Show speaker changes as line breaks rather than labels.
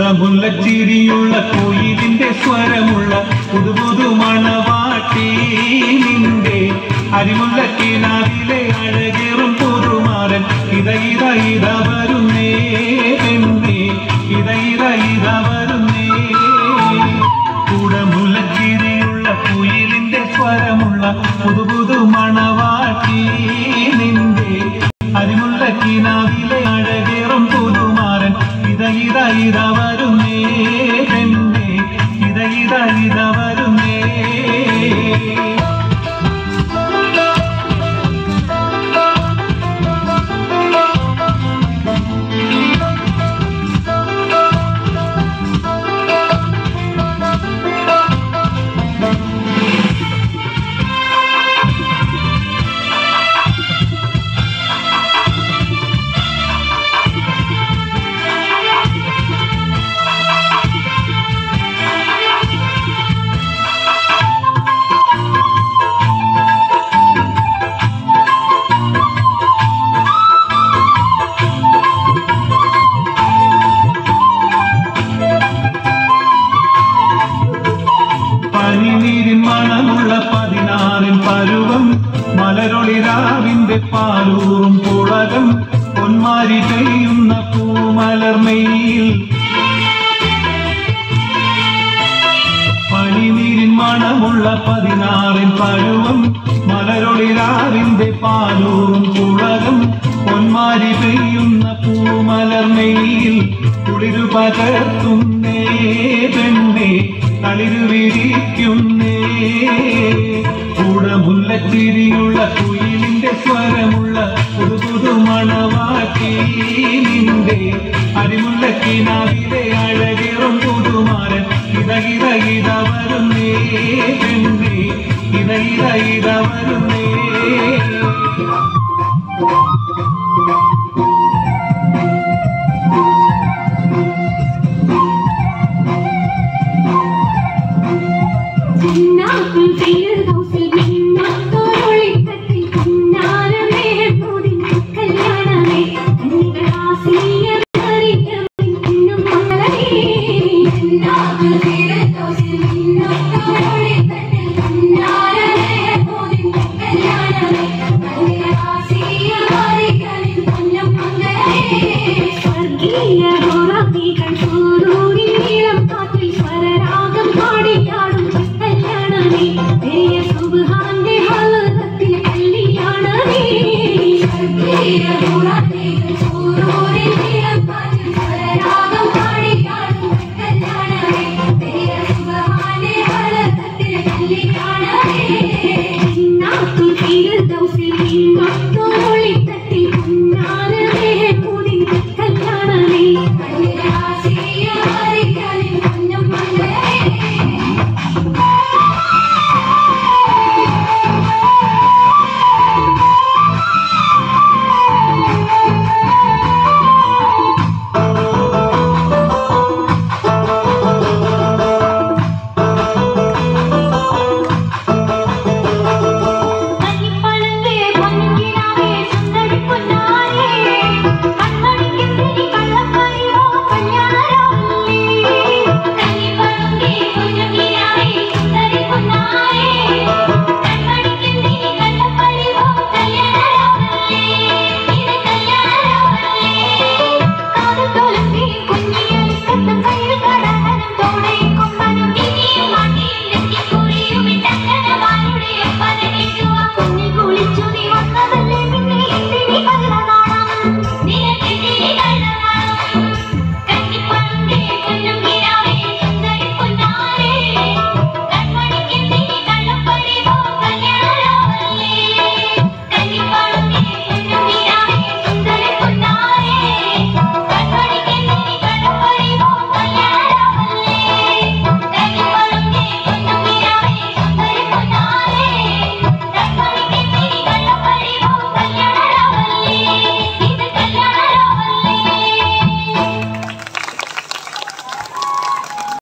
കൂടമുല്ലച്ചിരിയുള്ള കുയിലിന്റെ സ്വരമുള്ള പുതുപുതു മണവാട്ടി നിന്റെ അരിമുല്ലക്കിനാവിലെ അഴകേറും പുതുമാരൻ ഇത ഇത ഇത വരുന്നേ പെണ്ണേ ഇത ഇത ഇത വരുന്നേ കൂടമുല്ലച്ചിരിയുള്ള കുയിലിന്റെ സ്വരമുള്ള പുതുപുതു മണവാട്ടി നിന്റെ അരിമുല്ലക്കിനാവിലെ അഴകേറും പുതുമാരൻ ഇത ഇത ഇത വരുന്നേ പെണ്ണേ ഇത ഇത ഇത വരുന്നേ പനിനീരിൻ മണമുള്ള പതിനാറിൻ പരുവം മലരൊളിരാവിന്റെ പാലൂറും പുളകം പൊന്മാരി പെയ്യുന്ന പൂമലർമെയിൽ പനിനീരിൻ മണമുള്ള പതിനാറിൻ പരുവം മലരൊളിരാവിന്റെ പാലൂറും പുളകം പൊന്മാരി പെയ്യുന്ന പൂമലർമെയിൽ കുളിരു പകർത്തുന്നേ പെണ്ണേ കളിരു വിരിക്കുന്നേ കൂടമുല്ലച്ചിരിയുള്ള കുയിലിന്റെ സ്വരമുള്ള പുതു പുതു മണവാക്കി നിന്റെ അരിമുല്ലക്കിനാവിലെ അഴകേറും പുതുമാരൻ ഇത ഇത ഇത വരുന്നേ പെണ്ണേ ഇത ഇത ഇത വരുന്നേ
ചിന്നാക്കും ഫിർദൗസിൽ മിന്നാത്തോരൊളിക്കത്തിൽ പുന്നാരമേ മോദിൻ കല്യാണമേ കന്നികളാസിയ മറിയമിൻ പിന്നും മകളേ ചിന്നാക്കും ഫിർദൗസിൽ മിന്നാത്തോരൊളിക്കത്തിൽ പുന്നാരമേ മോദിൻ കല്യാണമേ കന്നികളാസിയ മറിയമിൻ പിന്നും മകളേ സ്വർഗീയ ഗോറാദികൾ സൂരൂരിൻ നീളം കാറ്റിൽ സ്വരരാഗം പാടിയാടും കല്യാണമേ പെരിയ സുബ്ഹാന്റെ ഹലത്തിൽ കല്യാണമേ സ്വർഗീയ ഗോറാദികൾ